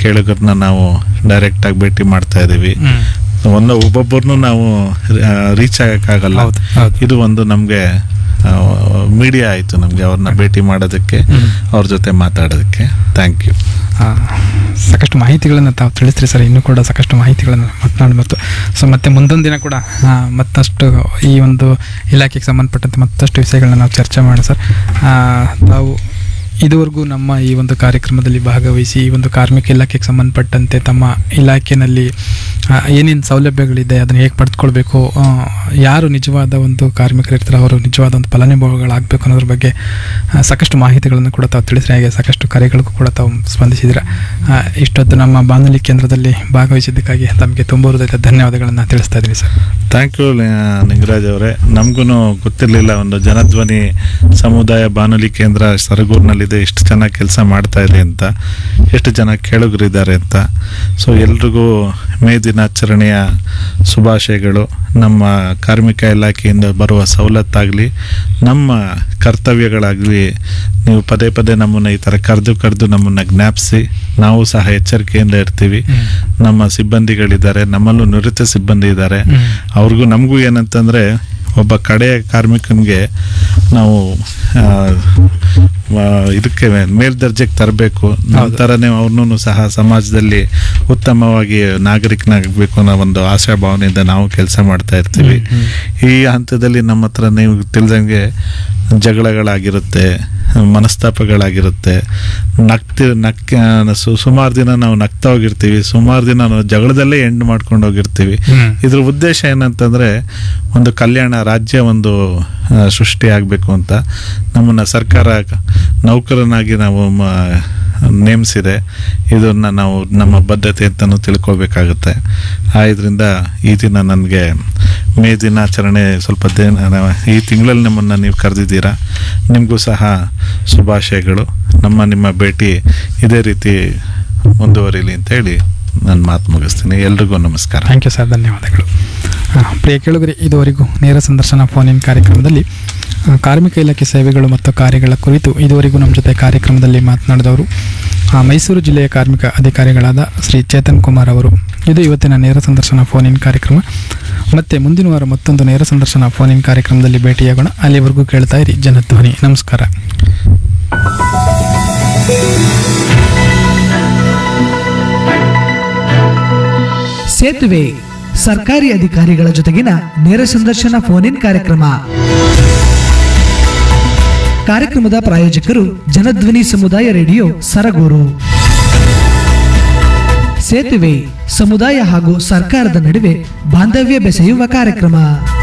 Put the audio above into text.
ಕೇಳುಗರನ್ನ ನಾವು ಡೈರೆಕ್ಟಾಗಿ ಭೇಟಿ ಮಾಡ್ತಾ ಇದ್ದೀವಿ ಹ್ಮ್. ಒಂದು ಒಬ್ಬೊಬ್ಬರನ್ನು ನಾವು ರೀಚ್ ಆಗಕ್ಕಾಗಲ್ಲ ಹೌದು, ಹೌದು. ಇದು ಒಂದು ನಮಗೆ ಮೀಡಿಯಾ ಆಯಿತು ನಮಗೆ ಅವ್ರನ್ನ ಭೇಟಿ ಮಾಡೋದಕ್ಕೆ ಹ್ಮ್. ಅವ್ರ ಜೊತೆ ಮಾತಾಡೋದಕ್ಕೆ ಥ್ಯಾಂಕ್ ಯು ಆ, ಸಾಕಷ್ಟು ಮಾಹಿತಿಗಳನ್ನು ತಾವು ತಿಳಿಸ್ರಿ ಸರ್ ಇನ್ನೂ ಕೂಡ ಸಾಕಷ್ಟು ಮಾಹಿತಿಗಳನ್ನು ಮಾತನಾಡಿ ಮತ್ತು ಸೊ ಮತ್ತೆ ಮುಂದೊಂದು ದಿನ ಕೂಡ ಆ, ಮತ್ತಷ್ಟು ಈ ಒಂದು ಇಲಾಖೆಗೆ ಸಂಬಂಧಪಟ್ಟಂತೆ ಮತ್ತಷ್ಟು ವಿಷಯಗಳನ್ನ ನಾವು ಚರ್ಚೆ ಮಾಡೋಣ ಸರ್ ಆ, ತಾವು ಇದುವರೆಗೂ ನಮ್ಮ ಈ ಒಂದು ಕಾರ್ಯಕ್ರಮದಲ್ಲಿ ಭಾಗವಹಿಸಿ ಈ ಒಂದು ಕಾರ್ಮಿಕ ಇಲಾಖೆಗೆ ಸಂಬಂಧಪಟ್ಟಂತೆ ತಮ್ಮ ಇಲಾಖೆಯಲ್ಲಿ ಆ, ಏನೇನು ಸೌಲಭ್ಯಗಳಿದೆ ಅದನ್ನು ಹೇಗೆ ಪಡೆದುಕೊಳ್ಬೇಕು ಆ, ಯಾರು ನಿಜವಾದ ಒಂದು ಕಾರ್ಮಿಕರು ಇರ್ತಾರೆ ಅವರು ನಿಜವಾದ ಒಂದು ಫಲಾನುಭವಿಗಳಾಗಬೇಕು ಅನ್ನೋದ್ರ ಬಗ್ಗೆ ಆ, ಸಾಕಷ್ಟು ಮಾಹಿತಿಗಳನ್ನು ಕೂಡ ತಾವು ತಿಳಿಸ್ರಿ ಹಾಗೆ ಸಾಕಷ್ಟು ಕರೆಗಳಿಗೂ ಕೂಡ ತಾವು ಸ್ಪಂದಿಸಿದ್ದೀರಾ ಆ, ಇಷ್ಟೊತ್ತು ನಮ್ಮ ಬಾನುಲಿ ಕೇಂದ್ರದಲ್ಲಿ ಭಾಗವಹಿಸಿದ್ದಕ್ಕಾಗಿ ತಮಗೆ ತುಂಬ ಹೃದಯದ ಧನ್ಯವಾದಗಳನ್ನು ತಿಳಿಸ್ತಾ ಇದ್ದೀನಿ ಸರ್ ಥ್ಯಾಂಕ್ ಯು ನಿಂಗರಾಜ್ ಅವರೇ ನಮಗೂ ಗೊತ್ತಿರಲಿಲ್ಲ ಒಂದು ಜನಧ್ವನಿ ಸಮುದಾಯ ಬಾನುಲಿ ಕೇಂದ್ರ ಸರಗೂರಿನಲ್ಲಿದೆ ಎಷ್ಟು ಚೆನ್ನಾಗಿ ಕೆಲಸ ಮಾಡ್ತಾ ಇದೆ ಅಂತ ಎಷ್ಟು ಜನ ಕೇಳುಗರಿದ್ದಾರೆ ಅಂತ ಸೊ ಎಲ್ರಿಗೂ ಮೇ ದಿನಾಚರಣೆಯ ಶುಭಾಶಯಗಳು ನಮ್ಮ ಕಾರ್ಮಿಕ ಇಲಾಖೆಯಿಂದ ಬರುವ ಸವಲತ್ತಾಗಲಿ ನಮ್ಮ ಕರ್ತವ್ಯಗಳಾಗಲಿ ನೀವು ಪದೇ ಪದೇ ನಮ್ಮನ್ನು ಈ ಥರ ಕರೆದು ಕರೆದು ನಮ್ಮನ್ನು ಜ್ಞಾಪಿಸಿ ನಾವು ಸಹ ಎಚ್ಚರಿಕೆಯಿಂದ ಇರ್ತೀವಿ ನಮ್ಮ ಸಿಬ್ಬಂದಿಗಳಿದ್ದಾರೆ ನಮ್ಮಲ್ಲೂ ನುರಿತ ಸಿಬ್ಬಂದಿ ಇದ್ದಾರೆ ಹ್ಮ್. ಅವ್ರಿಗೂ ನಮಗೂ ಏನಂತಂದರೆ ಒಬ್ಬ ಕಡೆಯ ಕಾರ್ಮಿಕನಿಗೆ ನಾವು ಆ, ಆ, ಇದಕ್ಕೆ ಮೇಲ್ದರ್ಜೆಗೆ ತರಬೇಕು ನಂತರನೇ ಅವ್ರನ್ನೂ ಸಹ ಸಮಾಜದಲ್ಲಿ ಉತ್ತಮವಾಗಿ ನಾಗರಿಕನಾಗಬೇಕು ಅನ್ನೋ ಒಂದು ಆಶಾ ಭಾವನೆಯಿಂದ ನಾವು ಕೆಲಸ ಮಾಡ್ತಾ ಇರ್ತೀವಿ ಹ್ಮ್, ಈ ಹಂತದಲ್ಲಿ ನಮ್ಮ ಹತ್ರ ನೀವು ತಿಳಿದಂಗೆ ಜಗಳಗಳಾಗಿರುತ್ತೆ ಮನಸ್ತಾಪಗಳಾಗಿರುತ್ತೆ ನಗ್ತಿ ನಕ್ ಸು- ಸುಮಾರು ದಿನ ನಾವು ನಗ್ತಾ ಹೋಗಿರ್ತೀವಿ ಸುಮಾರು ದಿನ ನಾವು ಜಗಳದಲ್ಲೇ ಎಂಡ್ ಮಾಡ್ಕೊಂಡು ಹೋಗಿರ್ತೀವಿ ಹ್ಮ್. ಇದ್ರ ಉದ್ದೇಶ ಏನಂತಂದ್ರೆ ಒಂದು ಕಲ್ಯಾಣ ರಾಜ್ಯ ಒಂದು ಆ, ಸೃಷ್ಟಿ ಆಗಬೇಕು ಅಂತ ನಮ್ಮನ್ನ ಸರ್ಕಾರ ನೌಕರನಾಗಿ ನಾವು ಮ- ನೇಮಿಸಿದೆ ಇದನ್ನ ನಾವು ನಮ್ಮ ಬದ್ಧತೆ ಅಂತಲೂ ತಿಳ್ಕೊಬೇಕಾಗುತ್ತೆ ಆ ಇದರಿಂದ ಈ ದಿನ ನನಗೆ ಮೇ ದಿನಾಚರಣೆ ಸ್ವಲ್ಪ ದಿನ ಈ ತಿಂಗಳಲ್ಲಿ ನಮ್ಮನ್ನು ನೀವು ಕರೆದಿದ್ದೀರಾ ನಿಮಗೂ ಸಹ ಶುಭಾಶಯಗಳು ನಮ್ಮ ನಿಮ್ಮ ಭೇಟಿ ಇದೇ ರೀತಿ ಮುಂದುವರಿಲಿ ಅಂತ ಹೇಳಿ ನಾನು ಮಾತು ಮುಗಿಸ್ತೀನಿ ಎಲ್ರಿಗೂ ನಮಸ್ಕಾರ ಥ್ಯಾಂಕ್ ಯು ಸರ್ ಧನ್ಯವಾದಗಳು ಆ, ಪ್ರಿಯ ಕೇಳುಗರೆ ಇದುವರೆಗೂ ನೇರ ಸಂದರ್ಶನ ಫೋನ್ ಇನ್ ಕಾರ್ಯಕ್ರಮದಲ್ಲಿ ಆ, ಕಾರ್ಮಿಕ ಇಲಾಖೆ ಸೇವೆಗಳು ಮತ್ತು ಕಾರ್ಯಗಳ ಕುರಿತು ಇದುವರೆಗೂ ನಮ್ಮ ಜೊತೆ ಕಾರ್ಯಕ್ರಮದಲ್ಲಿ ಮಾತನಾಡಿದವರು ಆ, ಮೈಸೂರು ಜಿಲ್ಲೆಯ ಕಾರ್ಮಿಕ ಅಧಿಕಾರಿಗಳಾದ ಶ್ರೀ ಚೇತನ್ ಕುಮಾರ್ ಅವರು ಇದು ಇವತ್ತಿನ ನೇರ ಸಂದರ್ಶನ ಫೋನ್ ಇನ್ ಕಾರ್ಯಕ್ರಮ ಮತ್ತೆ ಮುಂದಿನ ವಾರ ಮತ್ತೊಂದು ನೇರ ಸಂದರ್ಶನ ಫೋನ್ ಇನ್ ಕಾರ್ಯಕ್ರಮದಲ್ಲಿ ಭೇಟಿಯಾಗೋಣ ಅಲ್ಲಿವರೆಗೂ ಕೇಳ್ತಾ ಇರಿ ಜನಧ್ವನಿ ನಮಸ್ಕಾರ ಸೇತುವೆ ಸರ್ಕಾರಿ ಅಧಿಕಾರಿಗಳ ಜೊತೆಗಿನ ನೇರ ಸಂದರ್ಶನ ಫೋನ್ ಇನ್ ಕಾರ್ಯಕ್ರಮ ಕಾರ್ಯಕ್ರಮದ ಪ್ರಾಯೋಜಕರು ಜನಧ್ವನಿ ಸಮುದಾಯ ರೇಡಿಯೋ ಸರಗೂರು ಸೇತುವೆ ಸಮುದಾಯ ಹಾಗೂ ಸರ್ಕಾರದ ನಡುವೆ ಬಾಂಧವ್ಯ ಬೆಸೆಯುವ ಕಾರ್ಯಕ್ರಮ